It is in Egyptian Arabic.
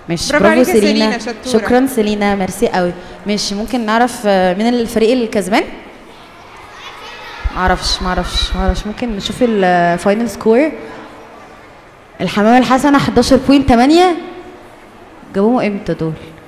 ماشي برافو برافو عليكي يا سيلينا سيلينا، شطورة. شكرا سيلينا ميرسي قوي ماشي ممكن نعرف آه، مين الفريق الكسبان معرفش معرفش معرفش ممكن نشوف الفاينل سكور الحمامة الحسنة 11.8 جابوهم امتى دول